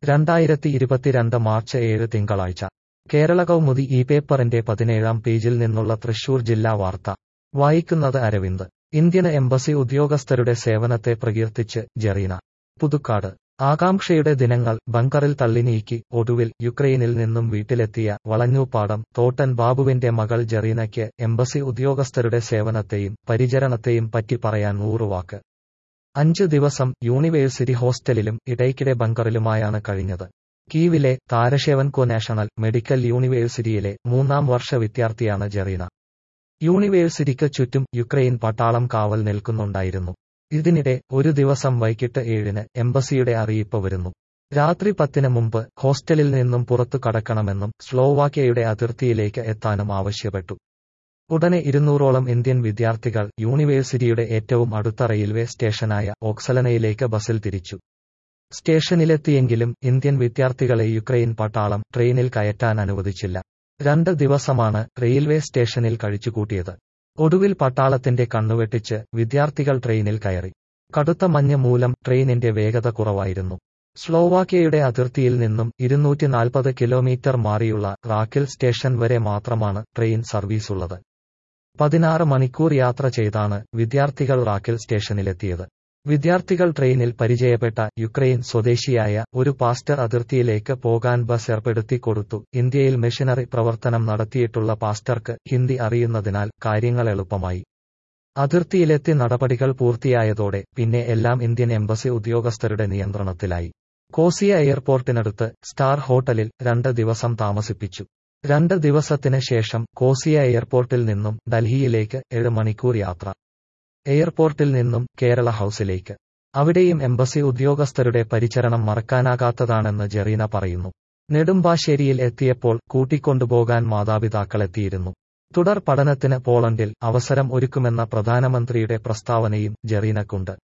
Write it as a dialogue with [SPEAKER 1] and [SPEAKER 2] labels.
[SPEAKER 1] രണ്ടായിരത്തി ഇരുപത്തിരണ്ട് മാർച്ച് ഏഴ് തിങ്കളാഴ്ച കേരള കൗമുദി ഈ പേപ്പറിന്റെ പതിനേഴാം പേജിൽ നിന്നുള്ള തൃശൂർ ജില്ലാ വാർത്ത വായിക്കുന്നത് അരവിന്ദ് ഇന്ത്യൻ എംബസി ഉദ്യോഗസ്ഥരുടെ സേവനത്തെ പ്രകീർത്തിച്ച് ജെറീന പുതുക്കാട് ആകാംക്ഷയുടെ ദിനങ്ങൾ ബങ്കറിൽ തള്ളിനീക്കി ഒടുവിൽ യുക്രൈനിൽ നിന്നും വീട്ടിലെത്തിയ വളഞ്ഞൂപ്പാടം തോട്ടൻ ബാബുവിന്റെ മകൾ ജെറീനയ്ക്ക് എംബസി ഉദ്യോഗസ്ഥരുടെ സേവനത്തെയും പരിചരണത്തെയും പറ്റി പറയാൻ നൂറുവാക്ക് അഞ്ച് ദിവസം യൂണിവേഴ്സിറ്റി ഹോസ്റ്റലിലും ഇടയ്ക്കിടെ ബങ്കറിലുമായാണ് കഴിഞ്ഞത് കീവിലെ താരശേവൻകോ നാഷണൽ മെഡിക്കൽ യൂണിവേഴ്സിറ്റിയിലെ മൂന്നാം വർഷ വിദ്യാർത്ഥിയാണ് ജെറീന യൂണിവേഴ്സിറ്റിക്ക് ചുറ്റും യുക്രൈൻ പട്ടാളം കാവൽ നിൽക്കുന്നുണ്ടായിരുന്നു ഇതിനിടെ ഒരു ദിവസം വൈകിട്ട് ഏഴിന് എംബസിയുടെ അറിയിപ്പ് വരുന്നു രാത്രി പത്തിന് മുമ്പ് ഹോസ്റ്റലിൽ നിന്നും പുറത്തു കടക്കണമെന്നും സ്ലോവാക്യയുടെ അതിർത്തിയിലേക്ക് എത്താനും ആവശ്യപ്പെട്ടു ഉടനെ ഇരുന്നൂറോളം ഇന്ത്യൻ വിദ്യാർത്ഥികൾ യൂണിവേഴ്സിറ്റിയുടെ ഏറ്റവും അടുത്ത റെയിൽവേ സ്റ്റേഷനായ ഓക്സലനയിലേക്ക് ബസിൽ തിരിച്ചു സ്റ്റേഷനിലെത്തിയെങ്കിലും ഇന്ത്യൻ വിദ്യാർത്ഥികളെ യുക്രൈൻ പട്ടാളം ട്രെയിനിൽ കയറ്റാൻ അനുവദിച്ചില്ല രണ്ട് ദിവസമാണ് റെയിൽവേ സ്റ്റേഷനിൽ കഴിച്ചുകൂട്ടിയത് ഒടുവിൽ പട്ടാളത്തിന്റെ കണ്ണുവെട്ടിച്ച് വിദ്യാർത്ഥികൾ ട്രെയിനിൽ കയറി കടുത്ത മഞ്ഞ് മൂലം ട്രെയിനിന്റെ വേഗത കുറവായിരുന്നു സ്ലോവാക്യയുടെ അതിർത്തിയിൽ നിന്നും ഇരുന്നൂറ്റി നാൽപ്പത് കിലോമീറ്റർ മാറിയുള്ള റാക്കിൽ സ്റ്റേഷൻ വരെ മാത്രമാണ് ട്രെയിൻ സർവീസുള്ളത് പതിനാറ് മണിക്കൂർ യാത്ര ചെയ്താണ് വിദ്യാർത്ഥികൾ റാക്കിൽ സ്റ്റേഷനിലെത്തിയത് വിദ്യാർത്ഥികൾ ട്രെയിനിൽ പരിചയപ്പെട്ട യുക്രൈൻ സ്വദേശിയായ ഒരു പാസ്റ്റർ അതിർത്തിയിലേക്ക് പോകാൻ ബസ് ഏർപ്പെടുത്തി കൊടുത്തു ഇന്ത്യയിൽ മിഷനറി പ്രവർത്തനം നടത്തിയിട്ടുള്ള പാസ്റ്റർക്ക് ഹിന്ദി അറിയുന്നതിനാൽ കാര്യങ്ങൾ എളുപ്പമായി അതിർത്തിയിലെത്തി നടപടികൾ പൂർത്തിയായതോടെ പിന്നെ എല്ലാം ഇന്ത്യൻ എംബസി ഉദ്യോഗസ്ഥരുടെ നിയന്ത്രണത്തിലായി കോസിയ എയർപോർട്ടിനടുത്ത് സ്റ്റാർ ഹോട്ടലിൽ രണ്ട് ദിവസം താമസിപ്പിച്ചു രണ്ട് ദിവസത്തിന് ശേഷം കോസിയ എയർപോർട്ടിൽ നിന്നും ഡൽഹിയിലേക്ക് ഏഴ് മണിക്കൂർ യാത്ര എയർപോർട്ടിൽ നിന്നും കേരള ഹൌസിലേക്ക് അവിടെയും എംബസി ഉദ്യോഗസ്ഥരുടെ പരിചരണം മറക്കാനാകാത്തതാണെന്ന് ജെറീന പറയുന്നു നെടുമ്പാശ്ശേരിയിൽ എത്തിയപ്പോൾ കൂട്ടിക്കൊണ്ടുപോകാൻ മാതാപിതാക്കളെത്തിയിരുന്നു തുടർ പഠനത്തിന് പോളണ്ടിൽ അവസരം ഒരുക്കുമെന്ന പ്രധാനമന്ത്രിയുടെ പ്രസ്താവനയും ജെറീനക്കുണ്ട്